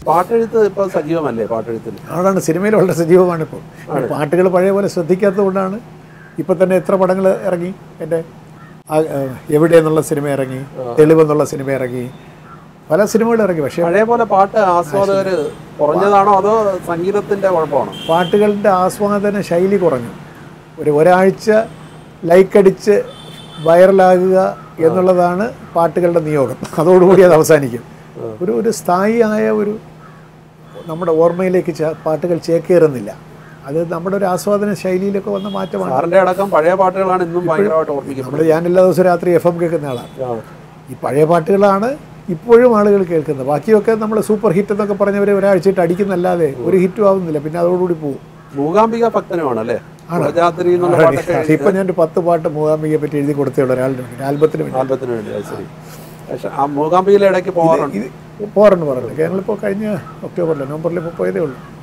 പാട്ടെഴുത്ത് ഇപ്പൊ സജീവമല്ലേ പാട്ടെഴുത്തിൽ അതാണ് സിനിമയിൽ വളരെ സജീവമാണ് ഇപ്പോൾ പാട്ടുകൾ പഴയ പോലെ ശ്രദ്ധിക്കാത്തത് കൊണ്ടാണ് ഇപ്പം തന്നെ എത്ര പടങ്ങൾ ഇറങ്ങി എൻ്റെ ആ, ആ, എവിടെ എന്നുള്ള സിനിമ ഇറങ്ങി തെളിവെന്നുള്ള സിനിമ ഇറങ്ങി പല സിനിമകൾ ഇറങ്ങി പക്ഷേ പഴയ പോലെ പാട്ട് ആസ്വാദകര് കുറഞ്ഞതാണോ അതോ സംഗീതത്തിന്റെ കുഴപ്പമാണോ പാട്ടുകളുടെ ആസ്വാദന ശൈലി കുറഞ്ഞു ഒരു ഒരാഴ്ച ലൈക്ക് അടിച്ച് വൈറലാകുക എന്നുള്ളതാണ് പാട്ടുകളുടെ നിയോഗം അതോടുകൂടി അത് അവസാനിക്കും ഒരു ഒരു സ്ഥായിയായ ഒരു നമ്മുടെ ഓർമ്മയിലേക്ക് ചേ- പാട്ടുകൾ ചേക്കേറുന്നില്ല അത് നമ്മുടെ ഒരു ആസ്വാദന ശൈലിയിലൊക്കെ വന്ന മാറ്റമാണ് സാറിന്റെ അടക്കം പഴയ പാട്ടുകളാണ് ഇന്നും ഭയങ്കരമായിട്ട് ഓർമ്മിക്കുന്നത് നമ്മൾ ഞാൻ എല്ലാ ദിവസവും രാത്രി എഫ് എം കേൾക്കുന്ന ആളാണ് ആ. ഈ പഴയ പാട്ടുകളാണ് ഇപ്പോഴും ആളുകൾ കേൾക്കുന്നത് ബാക്കിയൊക്കെ നമ്മൾ സൂപ്പർ ഹിറ്റ് എന്നൊക്കെ പറഞ്ഞവരെ ഒരാഴ്ചയിട്ട് അടിക്കുന്നല്ലാതെ ഒരു ഹിറ്റും ആവുന്നില്ല പിന്നെ അതോടുകൂടി പോകും മൂകാംബിക ഭക്തനുമാണ് അല്ലേ പ്രജാത്രി എന്നുള്ള പാട്ടൊക്കെ ഇപ്പം ഞാൻ ഒരു പത്ത് പാട്ട് മൂകാംബികയെ പറ്റി എഴുതി കൊടുത്തുള്ള ഒരാളുടെ ഒരു ആൽബത്തിന് വേണ്ടി ആൽബത്തിന് വേണ്ടി അത് ശരി പക്ഷെ ആ മൂകാംബികയിലെ ഇടയ്ക്ക് പോകാറുണ്ട് ഇത് പോകാറുണ്ട് പറഞ്ഞു ഞങ്ങളിപ്പോൾ കഴിഞ്ഞ ഒക്ടോബറിൽ നവംബറിൽ ഇപ്പോൾ പോയതേ ഉള്ളൂ